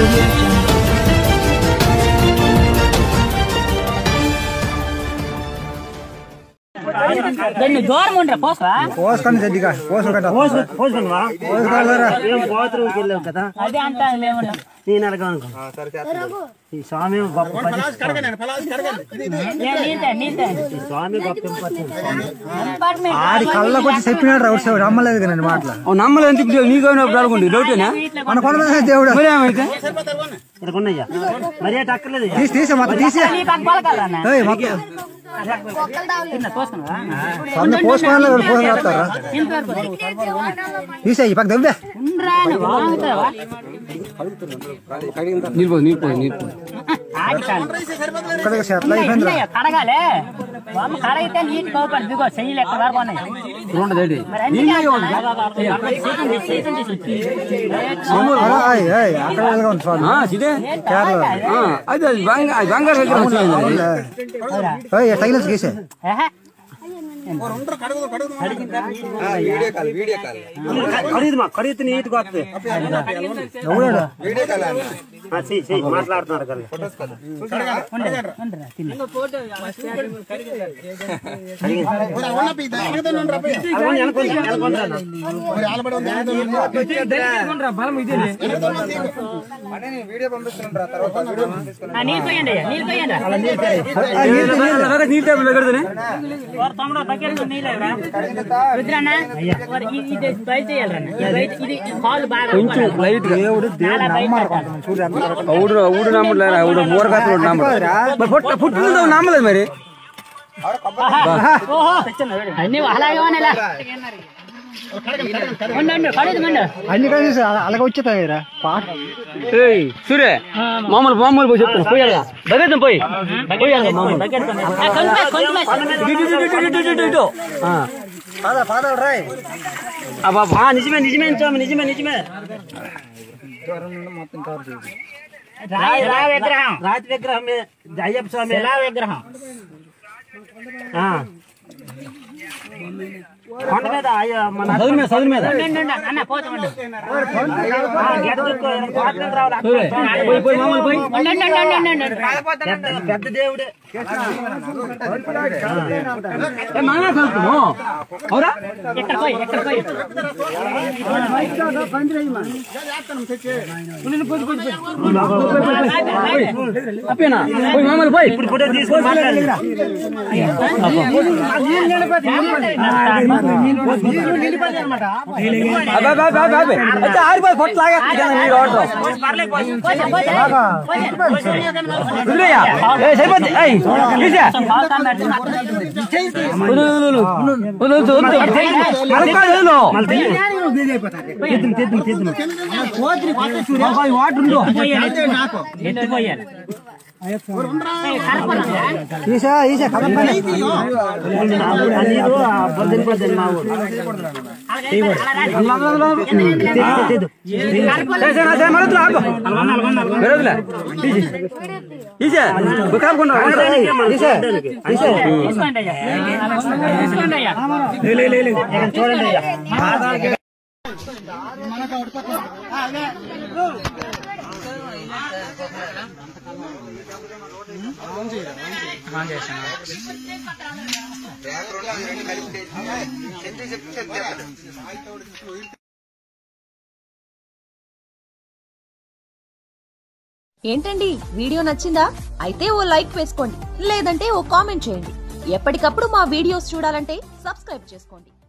audio jungle. దాన్ని దూరం ఉండరా పోసా పోసుకొని చెడ్డిగా పోసుకుంటా పోసుకున్నావా పోసుకోవాలరా ఏం బాత్రూమ్కి వెళ్ళావు కదా అదే అంటా మేము నేను అడగను ఈ స్వామి గొప్ప పరిస్థితి. నీతే నీతే ఈ స్వామి గొప్ప ఇంపార్టెంట్. ఆడి కళ్ళకు వచ్చి చెప్పినాడు రా వచ్చావు నమ్మలేదు కదా నేను మాటలు నమ్మలు ఎందుకు నీకు అనుకోండి డౌటేనా మన కొండ దేవుడు మరి ఏమైతే ఇక్కడ ఉన్నాయ్యా మరి అటు అక్కర్లేదు తీసి తీసే మొత్తం తీసే నీ పక్క పలకాలన్నా ఏయ్, మొత్తం తిన్న పోసుకున్నా సన్న పోసుకోవాలి పోసుకొస్తారా తీసే ఈ పక్క దవ్వే ఉండరా నువ్వు వాగుతావా? నీరు నీరు నీరు ఆగి చాలు. ఇక్కడ చెట్ల అయిపోయింది ఇన్నయ్య, కడగాలే బామ్మ కడగితే నీటి కోపడి దిగో చెయ్యలు ఎక్కడ వరకు ఉన్నాయి రెండు ఏంటి మరి అందుకే అంటున్నా. సీతం తీసి, సీతం తీసి. అక్కడ వెళ్ళగా ఉంది స్వామి ఇదే కేరళ అది అది బంగ అది బంగారు దగ్గర వచ్చింది ఏయ్, తగిలేసి గీసే ఏహే. కడిగి మా కడిగితే నీట్గా వస్తుంది ఎవడాడు ఆ, చెయ్యి, చెయ్యి, మాట్లాడుతున్నారు కదా ఉండరా, తిన్న. అలా వెనకొండి, వెనకొండి రా. ఆ, నీళ్ళు పోయండి అయ్యా, నీళ్ళు పోయండి నీరు టేబుల్ దగ్గర ఓ తమ్ముడు బకెట్ నీళ్ళు ఇవ్వరా? రుద్రన్న, ఓరి ఇది- ఇది బయట చేయాలన్న. ఇది బయట- ఇది కాలు బాగా కొంచెం లైట్ గా చాలా బయట పెట్టాలి. ఊడు ఊడు నమ్మలేదు ఊడు ఊరకత్తలు నమ్మలేదు మరి పుట్ట పుట్టినదో నమ్మలేదు మరి ఓహో అన్ని అలాగే ఉన్నాయిలా. ఉండు, ఉండు, కడుగుతు, ఉండు. అన్ని కలిసి అలాగ వచ్చేతాయిరా పాట ఏయ్ సూర్య మామూలు మామూలు పోయి చెప్తాను పోయాలి బగేద్దాం పోయి పోయాలి మామూలు ఆ, కొంచెం, కొంచెం. ఇటు, ఇటు, ఇటు, ఇటు, ఇటు, ఇటు, ఇటు. ఆ. పాద పాదాలు రాయ్ అబ్బా, ఆ, నిజమే నిజమే స్వామి నిజమే నిజమే రాయి రాయి విగ్రహం రాతి విగ్రహమే అయ్యప్ప స్వామి శిలా విగ్రహం ఆ. కొండ మీద అయ్య మన చదువు మీద చదువు మీద ఉండు, ఉండు, ఉండు. అన్న పోతు ఉండు. ఆ, గెడ్డ చుక్కో, పాటలు రావాలి అక్కడ సూర్య, పోయి పోయి మామూలు పోయి ఉండు, ఉండు, ఉండు, ఉండు, ఉండు. పెద్ద పెద్ద దేవుడే ఏ, మనమే కలుపుతాము అవురా ఇక్కడ పోయి ఇక్కడ పోయి అప్పేనా పోయి మామూలు పోయి ఇప్పుడు ఫోటో తీసుకొని మాట్లాడాలి అబ్బా, అబ్బా, అబ్బా, అబ్బా, అబ్బా. అయితే ఆరిపోయి పొట్టు లాగేస్తుంది కదా నీరు వాటర్ వదిలేయ్యా. ఏయ్, సరిపోద్ది. ఏయ్, తీసే. వదిలు, వదిలు, వదిలు. వదిలు, వదిలు, వదిలు. మనకు కాదు, వదిలు. బాబాయ్, వాటర్ ఉందో. ఎత్తుపోయాలి ఈసా ఈసా కదపండి ఆ నీరు ఆ బొద్దని బొద్దని మా ఊరు సరే, సరే, సరే, మరి వదిలు, ఆగు. మరి వదిలే. తీసి. తీసే. నువ్వు కాకుండా ఈసా ఈసా తీసుకోండి అయ్యా తీసుకోండి అయ్యా చూడండి అయ్యా ఏంటండి వీడియో నచ్చిందా అయితే ఓ లైక్ వేసుకోండి లేదంటే ఓ కామెంట్ చేయండి ఎప్పటికప్పుడు మా వీడియోస్ చూడాలంటే సబ్స్క్రైబ్ చేసుకోండి